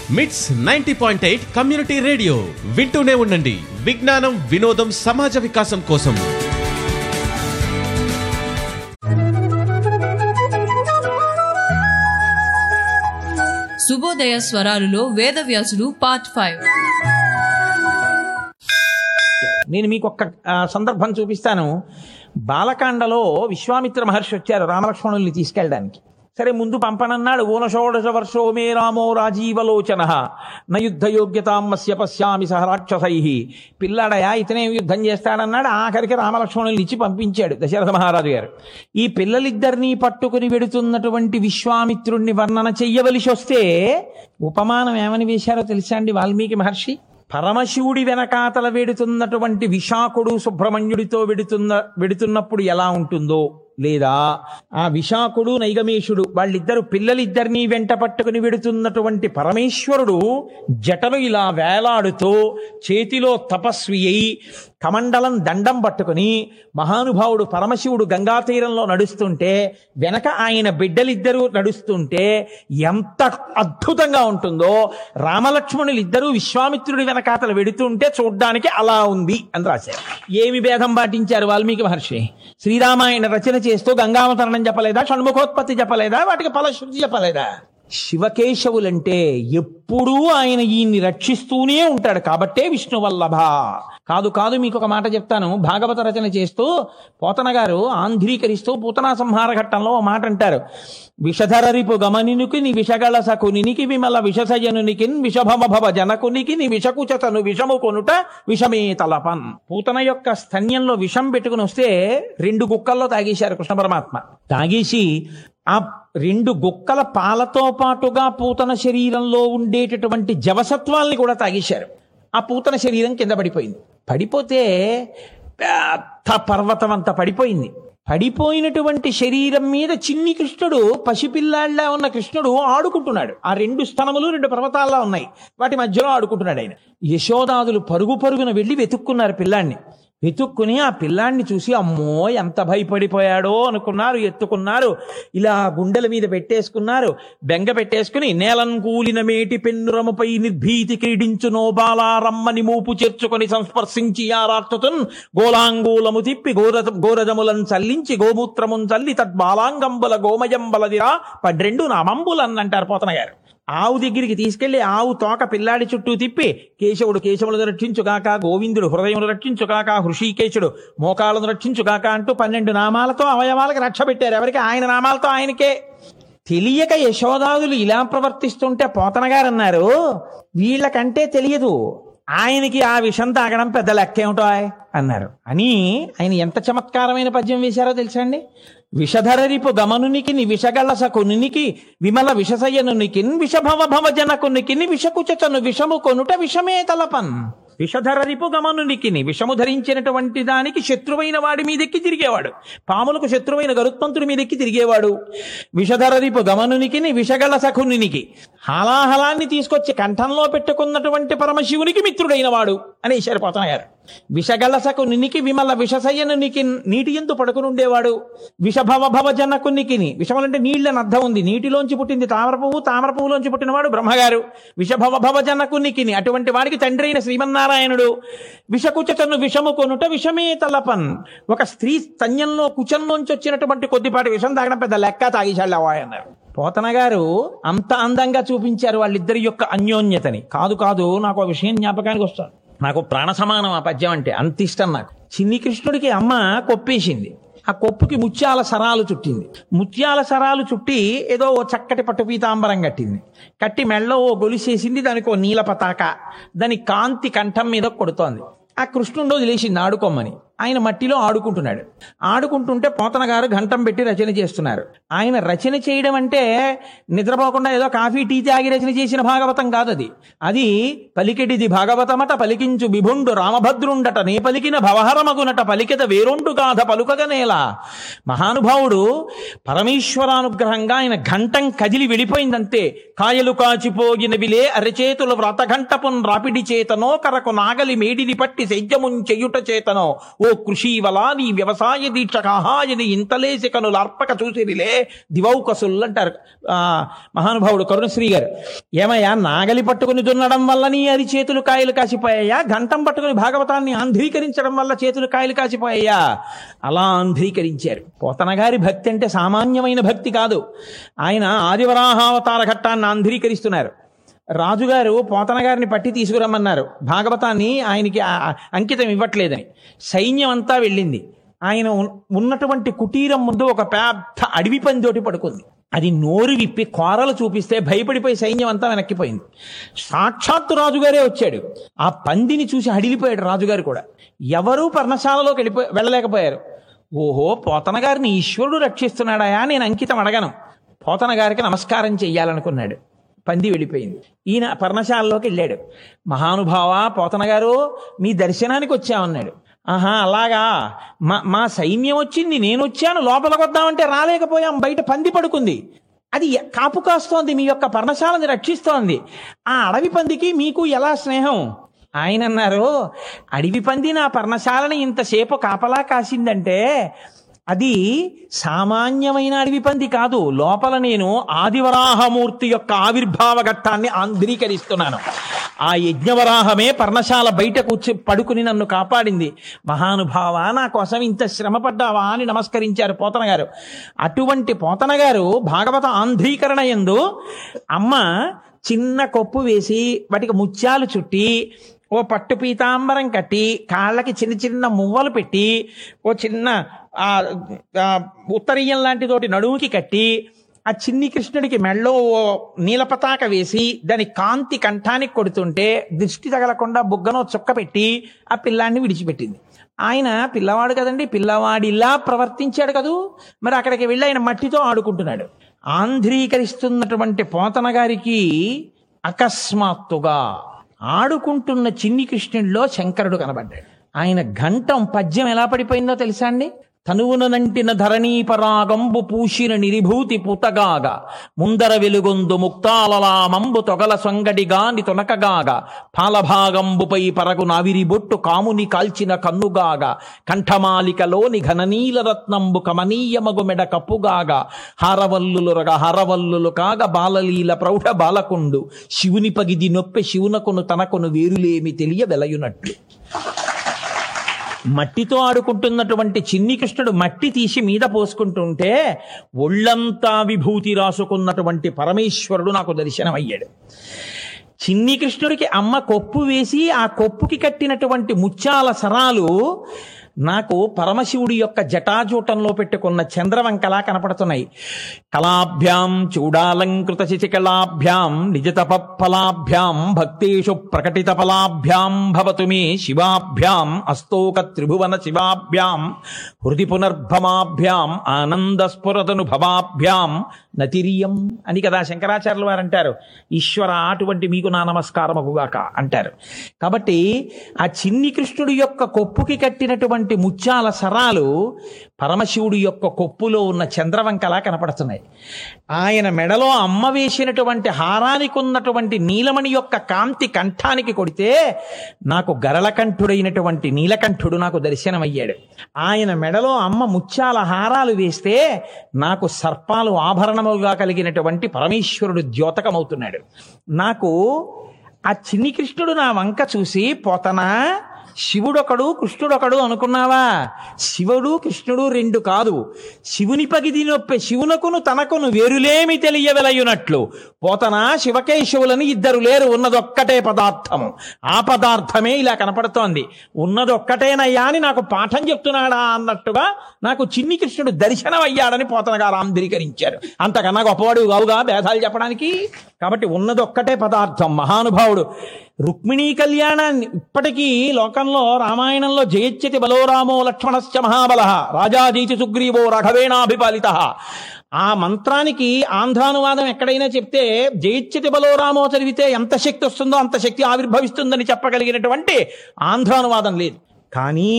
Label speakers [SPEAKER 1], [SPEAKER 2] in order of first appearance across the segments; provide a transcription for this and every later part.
[SPEAKER 1] మిట్స్ ninety point eight community radio వింటూనే ఉండండి విజ్ఞానం వినోదం సమాజ వికాసం కోసం
[SPEAKER 2] శుభోదయ స్వరాలులో వేదవ్యాసుడు పార్ట్ ఫైవ్
[SPEAKER 3] నేను మీకు ఒక్క ఆ, సందర్భం చూపిస్తాను బాలకాండలో విశ్వామిత్ర మహర్షి వచ్చారు రామలక్ష్మణుల్ని తీసుకెళ్ళడానికి సరే ముందు పంపనన్నాడు ఊనషోడశ వర్షో మే రామో రాజీవలోచన నయుద్ధ యోగ్యతామస్య పశ్యామి సహ రాక్షసై పిల్లాడయా ఇతనే యుద్ధం చేస్తాడన్నాడు ఆఖరికి రామలక్ష్మణుల్ని ఇచ్చి పంపించాడు దశరథ మహారాజు గారు ఈ పిల్లలిద్దరినీ పట్టుకుని వెడుతున్నటువంటి విశ్వామిత్రుణ్ణి వర్ణన చెయ్యవలసి వస్తే ఉపమానం ఏమని వేశారో తెలుసా అండి వాల్మీకి మహర్షి పరమశివుడి వెనకాతల వెడుతున్నటువంటి విశాఖుడు సుబ్రహ్మణ్యుడితో వెడుతున్న వెడుతున్నప్పుడు ఎలా ఉంటుందో లేదా ఆ విశాఖుడు నైగమేశుడు వాళ్ళిద్దరు పిల్లలిద్దరినీ వెంట పట్టుకుని వెడుతున్నటువంటి పరమేశ్వరుడు జటలు ఇలా వేలాడుతూ చేతిలో తపస్వి అయి కమండలం దండం పట్టుకుని మహానుభావుడు పరమశివుడు గంగా తీరంలో నడుస్తుంటే వెనక ఆయన బిడ్డలిద్దరూ నడుస్తుంటే ఎంత అద్భుతంగా ఉంటుందో రామలక్ష్మణులు ఇద్దరూ విశ్వామిత్రుడి వెనకాతలు వెడుతుంటే చూడ్డానికి అలా ఉంది అని రాశారు ఏమి భేదం పాటించారు వాల్మీకి మహర్షి శ్రీరామాయణ రచన చేస్తూ గంగావతరణం చెప్పలేదా షణ్ముఖోత్పత్తి చెప్పలేదా వాటికి ఫలశ్రుతి చెప్పలేదా శివకేశవులంటే ఎప్పుడూ ఆయన ఈయన్ని రక్షిస్తూనే ఉంటాడు కాబట్టే విష్ణు వల్లభ కాదు కాదు మీకు ఒక మాట చెప్తాను భాగవత రచన చేస్తూ పోతన గారు ఆంధ్రీకరిస్తూ పూతనా సంహార ఘట్టంలో ఓ మాట అంటారు విషధరరిపు గమనినికి ని విషగళ సకునికి విమల విషసయనునికి విషభమ భవ జనకునికి ని విషకుచతను విషము కొనుట విషమే తలపన్ పూతన యొక్క స్తన్యంలో విషం పెట్టుకుని వస్తే రెండు గుక్కల్లో తాగేశారు కృష్ణ పరమాత్మ తాగేసి ఆ రెండు గుక్కల పాలతో పాటుగా పూతన శరీరంలో ఉండేటటువంటి జవసత్వాల్ని కూడా తాగేశారు ఆ పూతన శరీరం కింద పడిపోయింది పడిపోతే పెద్ద పర్వతం అంతా పడిపోయింది పడిపోయినటువంటి శరీరం మీద చిన్ని కృష్ణుడు పసిపిల్లాళ్ళ ఉన్న కృష్ణుడు ఆడుకుంటున్నాడు ఆ రెండు స్థనములు రెండు పర్వతాల్లో ఉన్నాయి వాటి మధ్యలో ఆడుకుంటున్నాడు ఆయన యశోదాదులు పరుగు పరుగున వెళ్ళి వెతుక్కున్నారు పిల్లాన్ని వెతుక్కుని ఆ పిల్లాన్ని చూసి అమ్మో ఎంత భయపడిపోయాడో అనుకున్నారు ఎత్తుకున్నారు ఇలా గుండెల మీద పెట్టేసుకున్నారు బెంగ పెట్టేసుకుని నేలం కూలిన మేటి పెన్నురముపై నిర్భీతి క్రీడించు నోబాలారమ్మని మూపు చేర్చుకొని సంస్పర్శించి ఆ రాక్షతున్ గోలాంగూలము తిప్పి గోర గోరజములను చల్లించి గోమూత్రమున్ చల్లి తద్బాలాంగంబుల గోమయంబలదిరా పడ్రెండు నామంబులన్ అంటారు పోతన గారు ఆవు దగ్గరికి తీసుకెళ్లి ఆవు తోక పిల్లాడి చుట్టూ తిప్పి కేశవుడు కేశవులను రక్షించుగాక గోవిందుడు హృదయమును రక్షించుగాక హృషికేశుడు మోకాళ్ళను రక్షించుగాక అంటూ పన్నెండు నామాలతో అవయవాలకు రక్ష పెట్టారు ఎవరికి ఆయన నామాలతో ఆయనకే తెలియక యశోదాదులు ఇలా ప్రవర్తిస్తుంటే పోతన గారు అన్నారు వీళ్ళకంటే తెలియదు ఆయనకి ఆ విషం తాగడం పెద్ద లెక్కేమిటో అన్నారు అని ఆయన ఎంత చమత్కారమైన పద్యం వేశారో తెలుసా అండి విషధరరిపు గమనునికి ని విషగళ్ళ సకునికి విమల విషసయనునికి విషభవ భవ జనకునికి విషకుచను విషము కొనుట విషమే తలపన్ విషధరరిపు గమనునికిని విషము ధరించినటువంటి దానికి శత్రువైన వాడి మీదెక్కి తిరిగేవాడు పాములకు శత్రువైన గరుత్మంతుడి మీదెక్కి తిరిగేవాడు విషధరరిపు గమనునికిని విషగళ సఖునికి హాలాహలాన్ని తీసుకొచ్చి కంఠంలో పెట్టుకున్నటువంటి పరమశివునికి మిత్రుడైన వాడు అని పోతన గారు విషగలసకు నినికి విమల విషసయ్యనునికి నీటి ఎందు పడుకుని ఉండేవాడు విషభవ భవ జనకునికిని విషములంటే నీళ్ళని అర్థం ఉంది నీటిలోంచి పుట్టింది తామర పువ్వు తామర పువ్వులోంచి పుట్టినవాడు బ్రహ్మగారు విషభవ భవ జనకునికిని అటువంటి వాడికి తండ్రి అయిన శ్రీమన్నారాయణుడు విషకుచను విషము కొనుట విషమే తలపన్ ఒక స్త్రీ స్తన్యంలో కుచంలోంచి వచ్చినటువంటి కొద్దిపాటి విషం తాగడం పెద్ద లెక్క తాగిశాళ్ళు అన్నారు పోతన గారు అంత అందంగా చూపించారు వాళ్ళిద్దరి యొక్క అన్యోన్యతని కాదు కాదు నాకు ఆ విషయం జ్ఞాపకానికి వస్తాను నాకు ప్రాణ సమానం ఆ పద్యం అంటే అంత ఇష్టం నాకు చిన్ని కృష్ణుడికి అమ్మ కొప్పేసింది ఆ కొప్పుకి ముత్యాల సరాలు చుట్టింది ముత్యాల సరాలు చుట్టి ఏదో ఓ చక్కటి పట్టు పీతాంబరం కట్టింది కట్టి మెళ్ళో ఓ గొలిసేసింది దానికి ఓ నీల పతాక దాని కాంతి కంఠం మీద కొడుతోంది ఆ కృష్ణుడు వదిలేసింది ఆడుకోమని ఆయన మట్టిలో ఆడుకుంటున్నాడు ఆడుకుంటుంటే పోతన గారు ఘంటం పెట్టి రచన చేస్తున్నారు ఆయన రచన చేయడం అంటే నిద్రపోకుండా ఏదో కాఫీ టీ తాగి రచన చేసిన భాగవతం కాదు అది అది పలికెడిది భాగవతమట పలికించు బిభుండు రామభద్రుండట నే పలికిన భవహరమగునట పలికిత వేరొండు గాథ పలుకగనేలా మహానుభావుడు పరమేశ్వరానుగ్రహంగా ఆయన ఘంటం కదిలి వెళ్ళిపోయిందంతే కాయలు కాచిపోగినవిలే అరచేతులు వ్రతఘంటపున్ రాపిడి చేతనో కరకు నాగలి మేడిని పట్టి సైద్యమున్ చెయ్యుట చేతనో ఓ కృషీవలా నీ వ్యవసాయ దీక్ష కాహాయని ఇంతలేసి కనులు అర్పక చూసిరిలే దివౌకసులు అంటారు ఆ, మహానుభావుడు కరుణశ్రీ గారు ఏమయ్యా నాగలి పట్టుకుని దున్నడం వల్ల నీ అది చేతులు కాయలు కాసిపోయాయా గంటం పట్టుకుని భాగవతాన్ని ఆంధ్రీకరించడం వల్ల చేతులు కాయలు కాసిపోయాయా అలా ఆంధ్రీకరించారు పోతన గారి భక్తి అంటే సామాన్యమైన భక్తి కాదు ఆయన ఆదివరాహావతార ఘట్టాన్ని ఆంధ్రీకరిస్తున్నారు రాజుగారు పోతన గారిని పట్టి తీసుకురమ్మన్నారు భాగవతాన్ని ఆయనకి ఆ- ఆ అంకితం ఇవ్వట్లేదని సైన్యం అంతా వెళ్ళింది ఆయన ఉన్- ఉన్నటువంటి కుటీరం ముందు ఒక పెద్ద అడవి పందితోటి పడుకుంది అది నోరు విప్పి కోరలు చూపిస్తే భయపడిపోయి సైన్యం అంతా వెనక్కిపోయింది సాక్షాత్తు రాజుగారే వచ్చాడు ఆ పందిని చూసి అడిగిపోయాడు రాజుగారు కూడా ఎవరూ పర్ణశాలలోకి వెళ్ళిపో వెళ్ళలేకపోయారు ఓహో పోతన గారిని ఈశ్వరుడు రక్షిస్తున్నాడాయా నేను అంకితం అడగను పోతన గారికి నమస్కారం చెయ్యాలనుకున్నాడు పంది వెళ్ళిపోయింది ఈయన పర్ణశాలలోకి వెళ్ళాడు మహానుభావ పోతన గారు మీ దర్శనానికి వచ్చామన్నాడు ఆహా అలాగా మా మా సైన్యం వచ్చింది నేను వచ్చాను లోపలికి వద్దామంటే రాలేకపోయాం బయట పంది పడుకుంది అది ఎ- కాపు కాస్తోంది మీ యొక్క పర్ణశాలని రక్షిస్తోంది ఆ అడవి పందికి మీకు ఎలా స్నేహం ఆయన అన్నారు అడవి పంది నా పర్ణశాలని ఇంతసేపు కాపలా కాసిందంటే అది సామాన్యమైన అడవి పంది కాదు లోపల నేను ఆదివరాహమూర్తి యొక్క ఆవిర్భావ ఘట్టాన్ని ఆంధ్రీకరిస్తున్నాను ఆ యజ్ఞవరాహమే పర్ణశాల బయట కూర్చి పడుకుని నన్ను కాపాడింది మహానుభావ నా కోసం ఇంత శ్రమ పడ్డావా అని నమస్కరించారు పోతన గారు అటువంటి పోతన గారు భాగవత ఆంధ్రీకరణ ఎందు అమ్మ చిన్న కొప్పు వేసి వాటికి ముత్యాలు చుట్టి ఓ పట్టు పీతాంబరం కట్టి కాళ్ళకి చిన్న చిన్న మువ్వలు పెట్టి ఓ చిన్న ఆ, ఆ, ఉత్తరీయం లాంటి తోటి నడుముకి కట్టి ఆ చిన్ని కృష్ణుడికి మెళ్ళో ఓ నీలపతాక వేసి దాని కాంతి కంఠానికి కొడుతుంటే దృష్టి తగలకుండా బుగ్గనో చుక్క పెట్టి ఆ పిల్లాన్ని విడిచిపెట్టింది ఆయన పిల్లవాడు కదండి పిల్లవాడిలా ప్రవర్తించాడు కదూ మరి అక్కడికి వెళ్ళి ఆయన మట్టితో ఆడుకుంటున్నాడు ఆంధ్రీకరిస్తున్నటువంటి పోతన గారికి అకస్మాత్తుగా ఆడుకుంటున్న చిన్ని కృష్ణుడిలో శంకరుడు కనబడ్డాడు ఆయన ఘంటం పద్యం ఎలా పడిపోయిందో తెలుసా అండి తనువున నంటిన ధరణీపరాగంబు పూసిన నిరిభూతి పుతగాగ ముందర వెలుగొందు ముక్తాలలామంబు తొగల సొంగడిగాని తొనకగాగ పాలభాగంబుపై పరగు నావిరి బొట్టు కాముని కాల్చిన కన్నుగాగ కంఠమాలికలోని ఘననీల రత్నంబు కమనీయమగు మెడ కప్పుగాగ హారవల్లులు రగ హారవల్లులు కాగ బాలలీల ప్రౌఢ బాలకుండు శివుని పగిది నొప్పె శివునకును తనకును వేరులేమి తెలియ వెలయునట్లు మట్టితో ఆడుకుంటున్నటువంటి చిన్ని కృష్ణుడు మట్టి తీసి మీద పోసుకుంటుంటే ఒళ్ళంతా విభూతి రాసుకున్నటువంటి పరమేశ్వరుడు నాకు దర్శనమయ్యాడు చిన్ని కృష్ణుడికి అమ్మ కొప్పు వేసి ఆ కొప్పుకి కట్టినటువంటి ముత్యాల సరాలు నాకు పరమశివుడి యొక్క జటాజూటంలో పెట్టుకున్న చంద్రవంకలా కనపడుతున్నాయి కళాభ్యాం చూడాలంకృత శిశికళాభ్యాం నిజతప ఫలాభ్యాం భక్తేషు ప్రకటిత ఫలాభ్యాం భవతు మే శివాభ్యాం అస్తోక త్రిభువన శివాభ్యాం హృది పునర్భమాభ్యాం ఆనంద స్ఫురతను భవాభ్యాం నతిరియం అని కదా శంకరాచార్యులు వారు అంటారు ఈశ్వర అటువంటి మీకు నా నమస్కారమగుగాక అంటారు కాబట్టి ఆ చిన్ని కృష్ణుడి యొక్క కొప్పుకి కట్టినటువంటి ముత్యాల సరాలు పరమశివుడి యొక్క కొప్పులో ఉన్న చంద్రవంకలా కనపడుతున్నాయి ఆయన మెడలో అమ్మ వేసినటువంటి హారానికి ఉన్నటువంటి నీలమణి యొక్క కాంతి కంఠానికి కొడితే నాకు గరళకంఠుడైనటువంటి నీలకంఠుడు నాకు దర్శనమయ్యాడు ఆయన మెడలో అమ్మ ముత్యాల హారాలు వేస్తే నాకు సర్పాలు ఆభరణములుగా కలిగినటువంటి పరమేశ్వరుడు ద్యోతకమవుతున్నాడు నాకు ఆ చిన్ని కృష్ణుడు నా వంక చూసి పోతనా శివుడొకడు కృష్ణుడొకడు అనుకున్నావా శివుడు కృష్ణుడు రెండు కాదు శివుని పగిది నొప్పే శివునకును తనకును వేరులేమి తెలియవెలయునట్లు పోతనా శివకేశవులని ఇద్దరు లేరు ఉన్నదొక్కటే పదార్థము ఆ పదార్థమే ఇలా కనపడుతోంది ఉన్నదొక్కటేనయ్యా అని నాకు పాఠం చెప్తున్నాడా అన్నట్టుగా నాకు చిన్ని కృష్ణుడు దర్శనం అయ్యాడని పోతన గారు ఆంధ్రీకరించారు అంతకన్నా గొప్పవాడు కావుగా భేదాలు చెప్పడానికి కాబట్టి ఉన్నదొక్కటే పదార్థం మహానుభావుడు రుక్మిణీ కళ్యాణాన్ని ఇప్పటికీ లోకంలో రామాయణంలో జయచ్యతి బలోరామో లక్ష్మణశ్చ మహాబల రాజాజీతి సుగ్రీవో రఘవేణాభిపాలిత ఆ మంత్రానికి ఆంధ్రానువాదం ఎక్కడైనా చెప్తే జయచ్యతి బలోరామో చదివితే ఎంత శక్తి వస్తుందో అంత శక్తి ఆవిర్భవిస్తుందని చెప్పగలిగినటువంటి ఆంధ్రానువాదం లేదు కానీ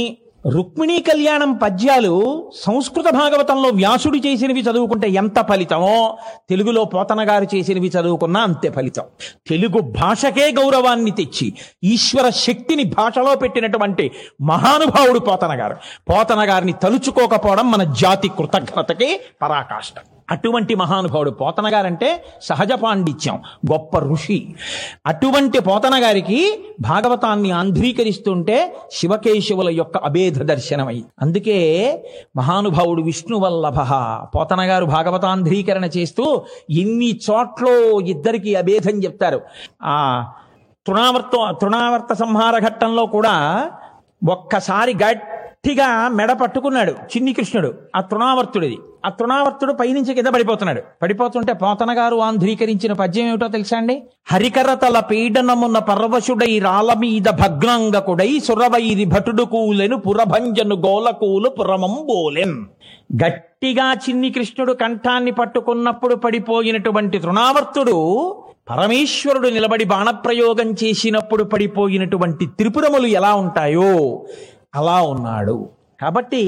[SPEAKER 3] రుక్మిణీ కళ్యాణం పద్యాలు సంస్కృత భాగవతంలో వ్యాసుడు చేసినవి చదువుకుంటే ఎంత ఫలితమో తెలుగులో పోతన గారు చేసినవి చదువుకున్నా అంతే ఫలితం తెలుగు భాషకే గౌరవాన్ని తెచ్చి ఈశ్వర శక్తిని భాషలో పెట్టినటువంటి మహానుభావుడు పోతన గారు పోతన గారిని తలుచుకోకపోవడం మన జాతి కృతజ్ఞతకి పరాకాష్ట అటువంటి మహానుభావుడు పోతన గారంటే సహజ పాండిత్యం గొప్ప ఋషి అటువంటి పోతన గారికి భాగవతాన్ని ఆంధ్రీకరిస్తుంటే శివకేశవుల యొక్క అభేద దర్శనమై అందుకే మహానుభావుడు విష్ణు వల్లభ పోతన గారు భాగవతాంధ్రీకరణ చేస్తూ ఎన్ని చోట్ల ఇద్దరికి అభేదం చెప్తారు ఆ తృణావర్త తృణావర్త సంహార ఘట్టంలో కూడా ఒక్కసారి గట్టిగా మెడ పట్టుకున్నాడు చిన్ని కృష్ణుడు ఆ తృణావర్తుడిది ఆ తృణావర్తుడు పైనుంచి కింద పడిపోతున్నాడు పడిపోతుంటే పోతన గారు ఆంధ్రీకరించిన పద్యం ఏమిటో తెలుసా అండి హరికరతల పీడనమున్న పర్వశుడై రాల మీద భగ్నాంగకుడై సురవైరి భటుడు కూలెను పురభంజను గోలకూలు పురమంబోలెన్ గట్టిగా చిన్ని కృష్ణుడు కంఠాన్ని పట్టుకున్నప్పుడు పడిపోయినటువంటి తృణావర్తుడు పరమేశ్వరుడు నిలబడి బాణప్రయోగం చేసినప్పుడు పడిపోయినటువంటి త్రిపురములు ఎలా ఉంటాయో అలా ఉన్నాడు కాబట్టి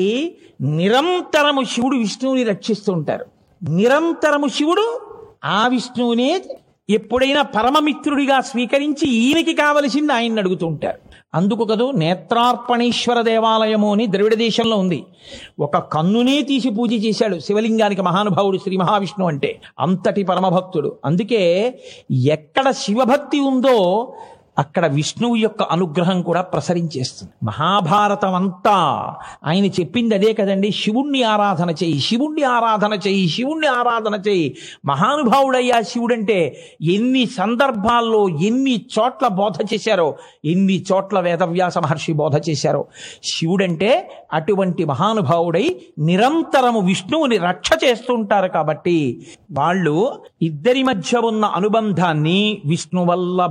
[SPEAKER 3] నిరంతరము శివుడు విష్ణువుని రక్షిస్తూ ఉంటారు నిరంతరము శివుడు ఆ విష్ణువునే ఎప్పుడైనా పరమమిత్రుడిగా స్వీకరించి ఈయనకి కావలసింది ఆయన్ని అడుగుతూ ఉంటారు అందుకు కదూ నేత్రార్పణేశ్వర దేవాలయము అని ద్రవిడ దేశంలో ఉంది ఒక కన్నునే తీసి పూజ చేశాడు శివలింగానికి మహానుభావుడు శ్రీ మహావిష్ణువు అంటే అంతటి పరమభక్తుడు అందుకే ఎక్కడ శివభక్తి ఉందో అక్కడ విష్ణువు యొక్క అనుగ్రహం కూడా ప్రసరించేస్తుంది మహాభారతం అంతా ఆయన చెప్పింది అదే కదండి శివుణ్ణి ఆరాధన చేయి శివుణ్ణి ఆరాధన చేయి శివుణ్ణి ఆరాధన చేయి మహానుభావుడయ్యా శివుడంటే ఎన్ని సందర్భాల్లో ఎన్ని చోట్ల బోధ చేశారో ఎన్ని చోట్ల వేదవ్యాస మహర్షి బోధ చేశారో శివుడంటే అటువంటి మహానుభావుడై నిరంతరము విష్ణువుని రక్ష చేస్తుంటారు కాబట్టి వాళ్ళు ఇద్దరి మధ్య ఉన్న అనుబంధాన్ని విష్ణువల్లభ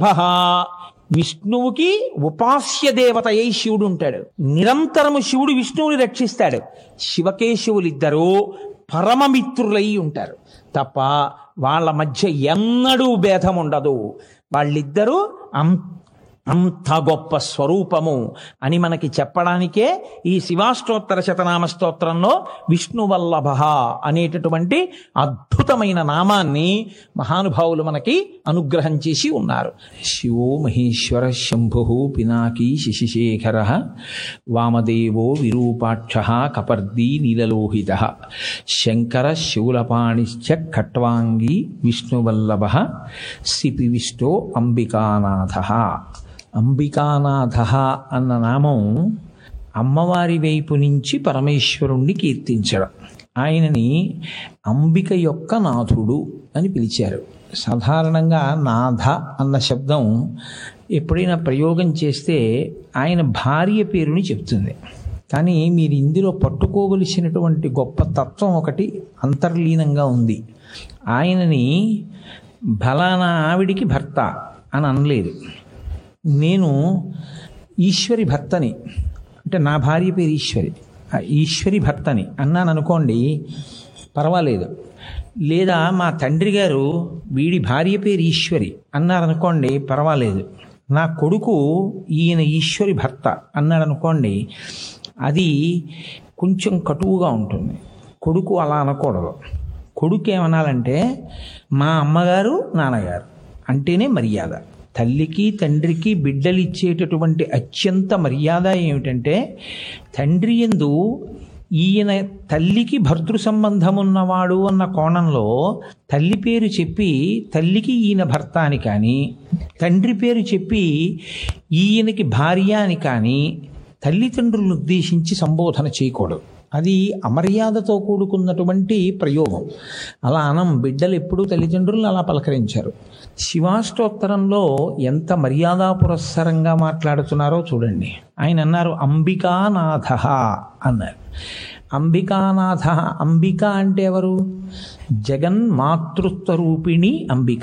[SPEAKER 3] విష్ణువుకి ఉపాస్య దేవత అయి శివుడు ఉంటాడు నిరంతరము శివుడు విష్ణువుని రక్షిస్తాడు శివకేశవులిద్దరూ పరమమిత్రులై ఉంటారు తప్ప వాళ్ళ మధ్య ఎన్నడూ భేదం ఉండదు వాళ్ళిద్దరూ అంత అంత గొప్ప స్వరూపము అని మనకి చెప్పడానికే ఈ శివాష్టోత్తర శతనామ స్తోత్రంలో విష్ణువల్లభ అనేటటువంటి అద్భుతమైన నామాన్ని మహానుభావులు మనకి అనుగ్రహం చేసి ఉన్నారు శివో మహేశ్వర శంభు పినాకీ శశిశేఖర వామదేవో విరూపాక్ష కపర్దీ నీలలోహిత శంకర శూలపాణిశ్చ ఖట్వాంగి విష్ణువల్లభ సిపి విష్ణో అంబికానాథ అంబికానాథ అన్న నామం అమ్మవారి వైపు నుంచి పరమేశ్వరుణ్ణి కీర్తించడం ఆయనని అంబిక యొక్క నాథుడు అని పిలిచారు సాధారణంగా నాథ అన్న శబ్దం ఎప్పుడైనా ప్రయోగం చేస్తే ఆయన భార్య పేరుని చెప్తుంది కానీ మీరు ఇందులో పట్టుకోవలసినటువంటి గొప్ప తత్వం ఒకటి అంతర్లీనంగా ఉంది ఆయనని బలానా ఆవిడికి భర్త అని అనలేదు నేను ఈశ్వరి భర్తని అంటే నా భార్య పేరు ఈశ్వరి ఆ ఈశ్వరి భర్తని అన్నాను అనుకోండి పర్వాలేదు లేదా మా తండ్రి గారు వీడి భార్య పేరు ఈశ్వరి అన్నారనుకోండి పర్వాలేదు నా కొడుకు ఈయన ఈశ్వరి భర్త అన్నాడు అనుకోండి అది కొంచెం కటువుగా ఉంటుంది కొడుకు అలా అనకూడదు కొడుకు ఏమనాలంటే మా అమ్మగారు నాన్నగారు అంటేనే మర్యాద తల్లికి తండ్రికి బిడ్డలు ఇచ్చేటటువంటి అత్యంత మర్యాద ఏమిటంటే తండ్రి ఎందు ఈయన తల్లికి భర్తృ సంబంధం ఉన్నవాడు అన్న కోణంలో తల్లి పేరు చెప్పి తల్లికి ఈయన భర్త అని కానీ తండ్రి పేరు చెప్పి ఈయనకి భార్య అని కానీ తల్లిదండ్రులను ఉద్దేశించి సంబోధన చేయకూడదు అది అమర్యాదతో కూడుకున్నటువంటి ప్రయోగం అలా అనం బిడ్డలు ఎప్పుడూ తల్లిదండ్రులను అలా పలకరించారు శివాష్టోత్తరంలో ఎంత మర్యాదా పురస్సరంగా మాట్లాడుతున్నారో చూడండి ఆయన అన్నారు అంబికానాథ అన్నారు అంబికానాథ అంబిక అంటే ఎవరు జగన్మాతృత్వ రూపిణి అంబిక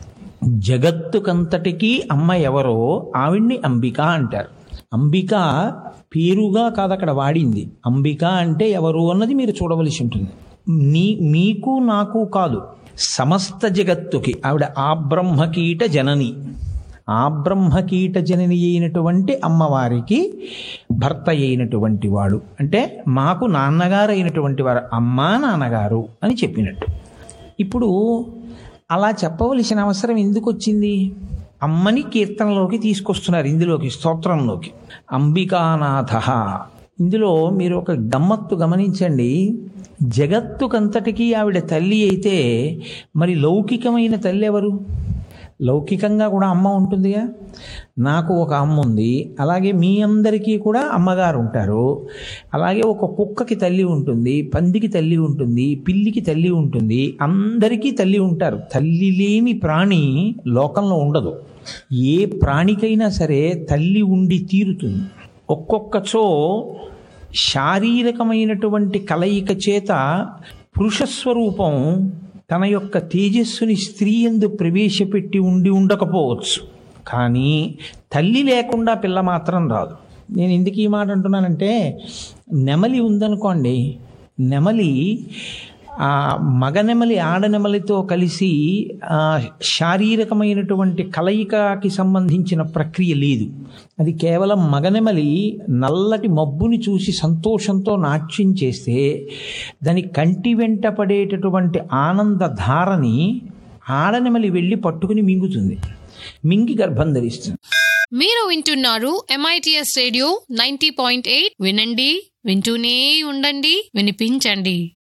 [SPEAKER 3] జగత్తుకంతటికీ అమ్మ ఎవరో ఆవిడ్ని అంబిక అంటారు అంబిక పేరుగా కాదు అక్కడ వాడింది అంబిక అంటే ఎవరు అన్నది మీరు చూడవలసి ఉంటుంది నీ మీకు నాకు కాదు సమస్త జగత్తుకి ఆవిడ ఆ బ్రహ్మకీట జనని ఆ బ్రహ్మకీట జనని అయినటువంటి అమ్మవారికి భర్త అయినటువంటి వాడు అంటే మాకు నాన్నగారు అయినటువంటి వారు అమ్మా నాన్నగారు అని చెప్పినట్టు ఇప్పుడు అలా చెప్పవలసిన అవసరం ఎందుకు వచ్చింది అమ్మని కీర్తనలోకి తీసుకొస్తున్నారు ఇందులోకి స్తోత్రంలోకి అంబికానాథ ఇందులో మీరు ఒక గమ్మత్తు గమనించండి జగత్తుకంతటికీ ఆవిడ తల్లి అయితే మరి లౌకికమైన తల్లి ఎవరు లౌకికంగా కూడా అమ్మ ఉంటుందిగా నాకు ఒక అమ్మ ఉంది అలాగే మీ అందరికీ కూడా అమ్మగారు ఉంటారు అలాగే ఒక కుక్కకి తల్లి ఉంటుంది పందికి తల్లి ఉంటుంది పిల్లికి తల్లి ఉంటుంది అందరికీ తల్లి ఉంటారు తల్లి లేని ప్రాణి లోకంలో ఉండదు ఏ ప్రాణికైనా సరే తల్లి ఉండి తీరుతుంది ఒక్కొక్కచో శారీరకమైనటువంటి కలయిక చేత పురుషస్వరూపం తన యొక్క తేజస్సుని స్త్రీ ఎందు ప్రవేశపెట్టి ఉండి ఉండకపోవచ్చు కానీ తల్లి లేకుండా పిల్ల మాత్రం రాదు నేను ఎందుకు ఈ మాట అంటున్నానంటే నెమలి ఉందనుకోండి నెమలి ఆ మగనెమలి ఆడనెమలితో కలిసి ఆ శారీరకమైనటువంటి కలయికకి సంబంధించిన ప్రక్రియ లేదు అది కేవలం మగనెమలి నల్లటి మబ్బుని చూసి సంతోషంతో నాట్యం చేస్తే దాని కంటి వెంట పడేటటువంటి ఆనంద ధారని ఆడనెమలి వెళ్ళి పట్టుకుని మింగుతుంది మింగి గర్భం ధరిస్తుంది
[SPEAKER 2] మీరు వింటున్నారు MITS radio ninety point eight వినండి వింటూనే ఉండండి వినిపించండి